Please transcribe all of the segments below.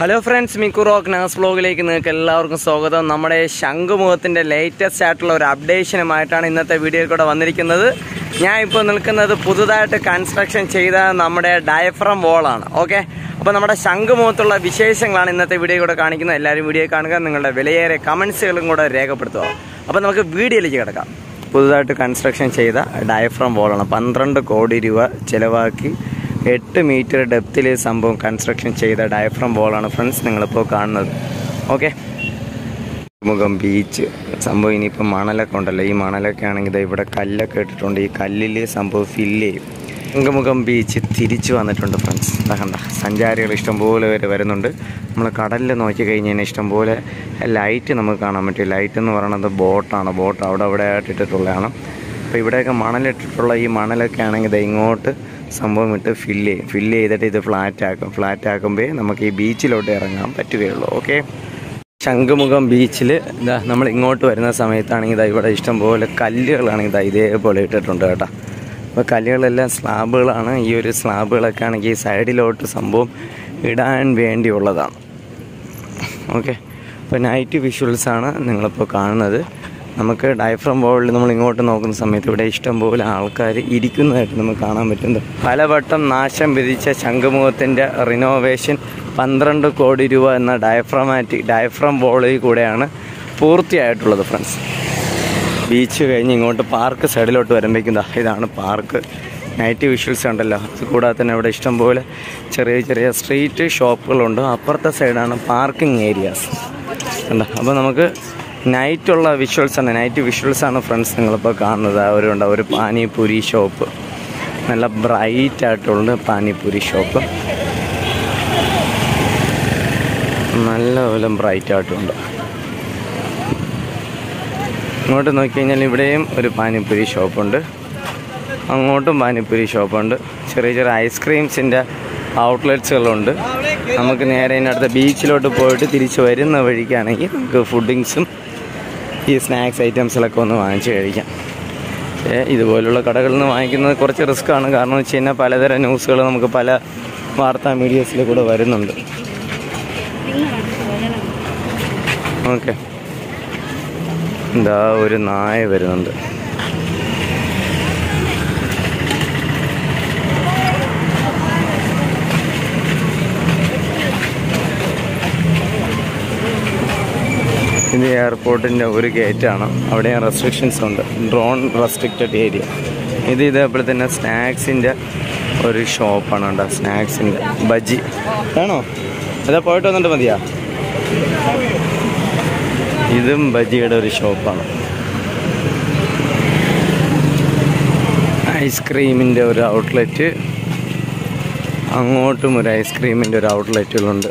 hello friends Mikku rock Naz വ്ലോഗിലേക്ക് നിങ്ങൾക്ക് എല്ലാവർക്കും സ്വാഗതം നമ്മുടെ ശംഖുമുഖത്തിൻ്റെ ലേറ്റസ്റ്റ് ആയിട്ടുള്ള ഒരു അപ്ഡേഷനുമായിട്ടാണ് ഇന്നത്തെ വീഡിയോയിൽ കൂടെ വന്നിരിക്കുന്നത് ഞാൻ ഇപ്പോൾ നിൽക്കുന്നത് പുതുതായിട്ട് കൺസ്ട്രക്ഷൻ ചെയ്ത നമ്മുടെ ഡയഫ്രം വോളാണ് ഓക്കെ അപ്പോൾ നമ്മുടെ ശംഖുമുഖത്തുള്ള വിശേഷങ്ങളാണ് ഇന്നത്തെ വീഡിയോ കൂടെ കാണിക്കുന്നത് എല്ലാവരും വീഡിയോ കാണുക നിങ്ങളുടെ വിലയേറെ കമൻസുകളും കൂടെ രേഖപ്പെടുത്തുക അപ്പോൾ നമുക്ക് വീഡിയോയിലേക്ക് കിടക്കാം പുതുതായിട്ട് കൺസ്ട്രക്ഷൻ ചെയ്ത ഡയഫ്രം വോളാണ് പന്ത്രണ്ട് കോടി രൂപ ചിലവാക്കി എട്ട് മീറ്റർ ഡെപ്തിൽ സംഭവം കൺസ്ട്രക്ഷൻ ചെയ്ത ഡയഫ്രം വോളാണ് ഫ്രണ്ട്സ് നിങ്ങളിപ്പോൾ കാണുന്നത് ഓക്കെ മുഖം ബീച്ച് സംഭവം ഇനിയിപ്പോൾ മണലൊക്കെ ഉണ്ടല്ലോ ഈ മണലൊക്കെ ആണെങ്കിൽ ദേ ഇവിടെ കല്ലൊക്കെ ഇട്ടിട്ടുണ്ട് ഈ കല്ലിൽ സംഭവം ഫില്ല് ചെയ്യും ശംഖുമുഖം ബീച്ച് തിരിച്ചു വന്നിട്ടുണ്ട് ഫ്രണ്ട്സ് കണ്ട സഞ്ചാരികൾ ഇഷ്ടംപോലെ പേര് വരുന്നുണ്ട് നമ്മൾ കടലിൽ നോക്കി കഴിഞ്ഞാൽ ഇഷ്ടംപോലെ ലൈറ്റ് നമുക്ക് കാണാൻ പറ്റും ലൈറ്റ് എന്ന് പറയുന്നത് ബോട്ടാണ് ബോട്ട് അവിടെ അവിടെ ആയിട്ട് ഇട്ടിട്ടുള്ളതാണ് അപ്പോൾ ഇവിടെയൊക്കെ മണലിട്ടിട്ടുള്ള ഈ മണലൊക്കെ ആണെങ്കിൽ ദേ ഇങ്ങോട്ട് സംഭവം ഇട്ട് ഫില്ല് ചെയ്യും ഫില്ല് ചെയ്തിട്ട് ഇത് ഫ്ലാറ്റ് ആക്കും ഫ്ലാറ്റ് ആക്കുമ്പോൾ നമുക്ക് ഈ ബീച്ചിലോട്ട് ഇറങ്ങാൻ പറ്റുകയുള്ളൂ ഓക്കെ ശംഖുമുഖം ബീച്ചിൽ ഇതാ നമ്മൾ ഇങ്ങോട്ട് വരുന്ന സമയത്താണെങ്കിൽ ഇതാ ഇവിടെ ഇഷ്ടംപോലെ കല്ലുകളാണെങ്കിൽ ഇതാ ഇതേപോലെ ഇട്ടിട്ടുണ്ട് കേട്ടോ അപ്പോൾ കല്ലുകളെല്ലാം സ്ലാബുകളാണ് ഈ ഒരു സ്ലാബുകളൊക്കെ ആണെങ്കിൽ ഈ സൈഡിലോട്ട് സംഭവം ഇടാൻ വേണ്ടിയുള്ളതാണ് ഓക്കെ അപ്പോൾ നൈറ്റ് വിഷ്വൽസാണ് നിങ്ങളിപ്പോൾ കാണുന്നത് നമുക്ക് ഡയഫ്രം ബോളിൽ നമ്മൾ ഇങ്ങോട്ട് നോക്കുന്ന സമയത്ത് ഇവിടെ ഇഷ്ടംപോലെ ആൾക്കാർ ഇരിക്കുന്നതായിട്ട് നമുക്ക് കാണാൻ പറ്റുന്നത് പലവട്ടം നാശം വിധിച്ച ശംഖുമുഖത്തിൻ്റെ റിനോവേഷൻ പന്ത്രണ്ട് കോടി രൂപ എന്ന ഡയഫ്രമാറ്റിക് ഡയഫ്രം ബോളിൽ കൂടെയാണ് പൂർത്തിയായിട്ടുള്ളത് ഫ്രണ്ട്സ് ബീച്ച് കഴിഞ്ഞ് ഇങ്ങോട്ട് പാർക്ക് സൈഡിലോട്ട് വരുമ്പോഴേക്കും ദാ ഇതാണ് പാർക്ക് നൈറ്റ് വിഷ്വൽസ് ഉണ്ടല്ലോ അത് കൂടാതെ തന്നെ ഇവിടെ ഇഷ്ടംപോലെ ചെറിയ ചെറിയ സ്ട്രീറ്റ് ഷോപ്പുകളുണ്ട് അപ്പുറത്തെ സൈഡാണ് പാർക്കിംഗ് ഏരിയാസ് ഉണ്ട് അപ്പോൾ നമുക്ക് നൈറ്റുള്ള വിഷ്വൽസ് ആണ് നൈറ്റ് വിഷ്വൽസ് ആണ് ഫ്രണ്ട്സ് നിങ്ങളിപ്പോൾ കാണുന്നത് ആ ഒരു ഉണ്ട് ഒരു പാനിപൂരി ഷോപ്പ് നല്ല ബ്രൈറ്റ് ആയിട്ടുള്ള പാനിപൂരി ഷോപ്പ് നല്ലപോലെ ബ്രൈറ്റ് ആയിട്ടുണ്ട് ഇങ്ങോട്ട് നോക്കിക്കഴിഞ്ഞാൽ ഇവിടെയും ഒരു പാനിപ്പൂരി ഷോപ്പുണ്ട് അങ്ങോട്ടും പാനിപ്പൂരി ഷോപ്പുണ്ട് ചെറിയ ചെറിയ ഐസ്ക്രീംസിൻ്റെ ഔട്ട്ലെറ്റ്സുകളുണ്ട് നമുക്ക് നേരെ ഇതിനടുത്ത ബീച്ചിലോട്ട് പോയിട്ട് തിരിച്ച് വരുന്ന വഴിക്കാണെങ്കിൽ നമുക്ക് ഫുഡിങ്സും ഈ സ്നാക്സ് ഐറ്റംസിലൊക്കെ ഒന്ന് വാങ്ങിച്ച് കഴിക്കാം പക്ഷേ ഇതുപോലുള്ള കടകളിൽ നിന്ന് വാങ്ങിക്കുന്നത് കുറച്ച് റിസ്ക്കാണ് കാരണം വെച്ച് കഴിഞ്ഞാൽ പലതരം ന്യൂസുകൾ നമുക്ക് പല വാർത്താ മീഡിയസിൽ കൂടെ വരുന്നുണ്ട് ഓക്കെ എന്താ ഒരു നായ വരുന്നുണ്ട് ഇത് എയർപോർട്ടിൻ്റെ ഒരു ഗേറ്റാണ് അവിടെ റെസ്ട്രിക്ഷൻസ് ഉണ്ട് ഡ്രോൺ റെസ്ട്രിക്റ്റഡ് ഏരിയ ഇത് ഇതേപോലെ തന്നെ സ്നാക്സിൻ്റെ ഒരു ഷോപ്പാണ് കേട്ടോ സ്നാക്സിൻ്റെ ബജ്ജി വേണോ അതാ പോയിട്ട് വന്നിട്ട് മതിയാ ഇതും ബജിയുടെ ഒരു ഷോപ്പാണ് ഐസ്ക്രീമിൻ്റെ ഒരു ഔട്ട്ലെറ്റ് അങ്ങോട്ടും ഒരു ഐസ്ക്രീമിൻ്റെ ഒരു ഔട്ട്ലെറ്റുകളുണ്ട്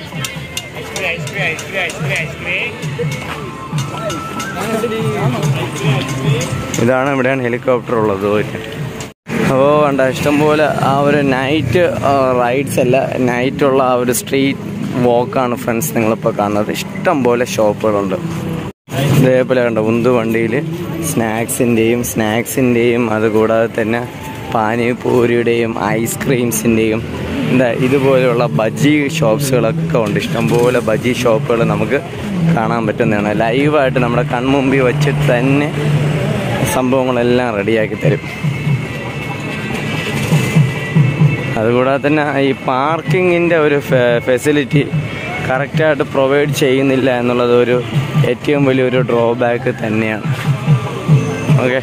ഇതാണ് ഇവിടെയാണ് ഹെലികോപ്റ്റർ ഉള്ളത് അപ്പോൾ വേണ്ട ഇഷ്ടംപോലെ ആ ഒരു നൈറ്റ് റൈഡ്സ് അല്ല നൈറ്റുള്ള ആ ഒരു സ്ട്രീറ്റ് വാക്കാണ് ഫ്രണ്ട്സ് നിങ്ങളിപ്പോൾ കാണുന്നത് ഇഷ്ടം പോലെ ഷോപ്പുകളുണ്ട് ഇതേപോലെ കണ്ട ഉന്തു വണ്ടിയിൽ സ്നാക്സിൻ്റെയും സ്നാക്സിൻ്റെയും അതുകൂടാതെ തന്നെ പാനിപൂരിയുടെയും ഐസ്ക്രീംസിൻ്റെയും എന്താ ഇതുപോലെയുള്ള ബജി ഷോപ്സുകളൊക്കെ ഉണ്ട് ഇഷ്ടംപോലെ ബജി ഷോപ്പുകൾ നമുക്ക് കാണാൻ പറ്റുന്നതാണ് ലൈവായിട്ട് നമ്മുടെ കൺമുമ്പിൽ വെച്ചിട്ട് തന്നെ സംഭവങ്ങളെല്ലാം റെഡിയാക്കി തരും അതുകൂടാതെ തന്നെ ഈ പാർക്കിങ്ങിൻ്റെ ഒരു ഫെസിലിറ്റി കറക്റ്റായിട്ട് പ്രൊവൈഡ് ചെയ്യുന്നില്ല എന്നുള്ളത് ഒരു ഏറ്റവും വലിയൊരു ഡ്രോബാക്ക് തന്നെയാണ് ഓക്കെ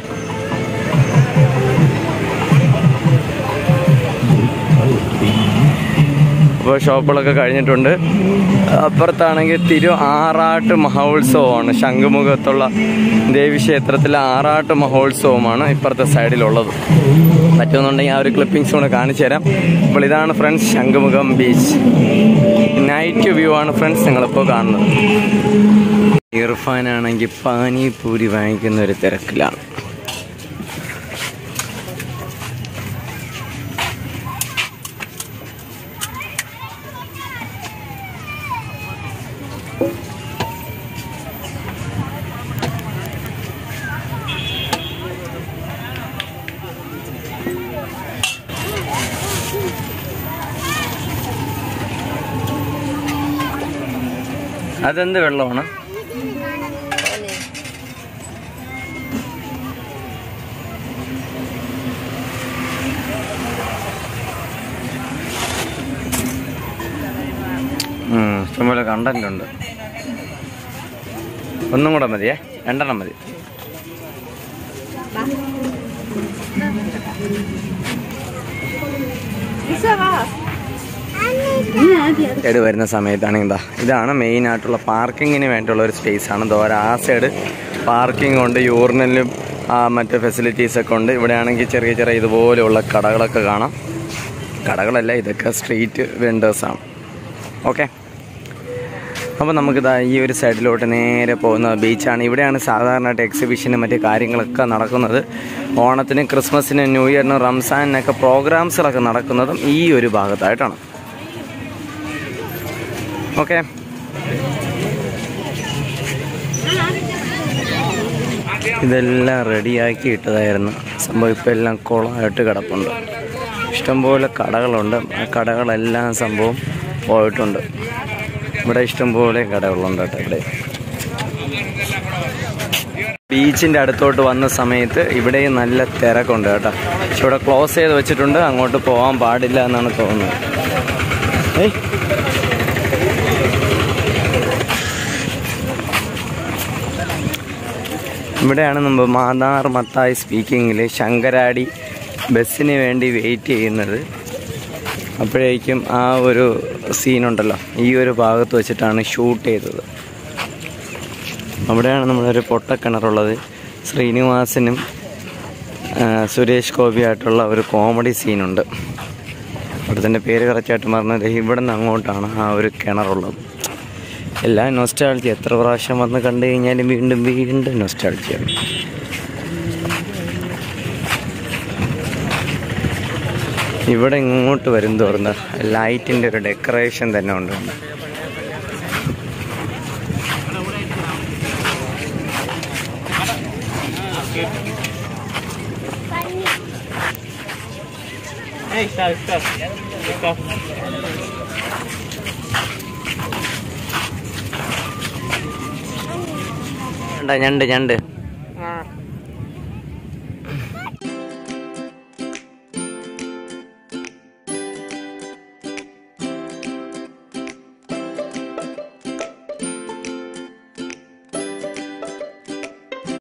ഇപ്പോൾ ഷോപ്പുകളൊക്കെ കഴിഞ്ഞിട്ടുണ്ട് അപ്പുറത്താണെങ്കിൽ തിരു ആറാട്ട് മഹോത്സവമാണ് ശംഖുമുഖത്തുള്ള ദേവീക്ഷേത്രത്തിലെ ആറാട്ട് മഹോത്സവമാണ് ഇപ്പുറത്തെ സൈഡിലുള്ളത് പറ്റുമെന്നുണ്ടെങ്കിൽ ആ ഒരു ക്ലിപ്പിങ്സ് കൂടെ കാണിച്ചു തരാം അപ്പോൾ ഇതാണ് friends Shankhumukham beach night view ആണ് ഫ്രണ്ട്സ് നിങ്ങളിപ്പോൾ കാണുന്നത് ഇർഫാനാണെങ്കിൽ പാനിപൂരി വാങ്ങിക്കുന്ന ഒരു തിരക്കിലാണ് അതെന്ത് വെള്ളമാണ് ഉം, ഇഷ്ടംപോലെ കണ്ടന്റ് ഉണ്ട് ഒന്നും കൂടെ മതിയേ രണ്ടെണ്ണം മതി സൈഡ് വരുന്ന സമയത്താണ് ഇതാ ഇതാണ് മെയിൻ ആയിട്ടുള്ള പാർക്കിങ്ങിന് വേണ്ടിയുള്ള ഒരു സ്പേസ് ആണ് ദോര ആ സൈഡ് പാർക്കിംഗ് ഉണ്ട് യൂറിനലും മറ്റ് ഫെസിലിറ്റീസ് ഒക്കെ ഉണ്ട് ഇവിടെ ആണെങ്കിൽ ചെറിയ ചെറിയ ഇതുപോലെയുള്ള കടകളൊക്കെ കാണാം കടകളല്ല ഇതൊക്കെ സ്ട്രീറ്റ് വെണ്ടേഴ്സാണ് ഓക്കെ അപ്പോൾ നമുക്കിതാ ഈ ഒരു സൈഡിലോട്ട് നേരെ പോകുന്ന ബീച്ചാണ് ഇവിടെയാണ് സാധാരണയായിട്ട് എക്സിബിഷനും മറ്റു കാര്യങ്ങളൊക്കെ നടക്കുന്നത് ഓണത്തിന് ക്രിസ്മസിനും ന്യൂ ഇയറിനും റംസാനിനൊക്കെ പ്രോഗ്രാംസുകളൊക്കെ നടക്കുന്നതും ഈ ഒരു ഭാഗത്തായിട്ടാണ് ഓക്കെ ഇതെല്ലാം റെഡിയാക്കി ഇട്ടതായിരുന്നു സംഭവം ഇപ്പം എല്ലാം കുളമായിട്ട് കിടപ്പുണ്ട് ഇഷ്ടംപോലെ കടകളുണ്ട് ആ കടകളെല്ലാം സംഭവം പോയിട്ടുണ്ട് ഇവിടെ ഇഷ്ടംപോലെ കടകളുണ്ട് കേട്ടോ ഇവിടെ ബീച്ചിൻ്റെ അടുത്തോട്ട് വന്ന സമയത്ത് ഇവിടെയും നല്ല തിരക്കുണ്ട് കേട്ടോ പക്ഷെ ഇവിടെ ക്ലോസ് ചെയ്ത് വെച്ചിട്ടുണ്ട് അങ്ങോട്ട് പോകാൻ പാടില്ല എന്നാണ് തോന്നുന്നത് ഏയ് ഇവിടെയാണ് നമ്മൾ മാതാർ മത്തായി സ്പീക്കിങ്ങിൽ ശങ്കരാടി ബസ്സിന് വേണ്ടി വെയിറ്റ് ചെയ്യുന്നത് അപ്പോഴേക്കും ആ ഒരു സീനുണ്ടല്ലോ ഈ ഒരു ഭാഗത്ത് വെച്ചിട്ടാണ് ഷൂട്ട് ചെയ്തത് അവിടെയാണ് നമ്മളൊരു പൊട്ടക്കിണറുള്ളത് ശ്രീനിവാസനും ആ, സുരേഷ് ഗോപിയായിട്ടുള്ള ഒരു കോമഡി സീനുണ്ട് അവിടുത്തെ പേര് കറക്റ്റായിട്ട് പറഞ്ഞത് ഇവിടെ നിന്ന് അങ്ങോട്ടാണ് ആ ഒരു കിണറുള്ളത് എല്ലാം നൊസ്റ്റാൾജി എത്ര പ്രാവശ്യം വന്ന് കണ്ടു കഴിഞ്ഞാലും വീണ്ടും വീണ്ടും നൊസ്റ്റാൾജിയാണ് ഇവിടെ ഇങ്ങോട്ട് വരും തോറുന്ന ലൈറ്റിൻ്റെ ഒരു ഡെക്കറേഷൻ തന്നെ ഉണ്ട് ഞണ്ട് ഞണ്ട് ഞണ്ട്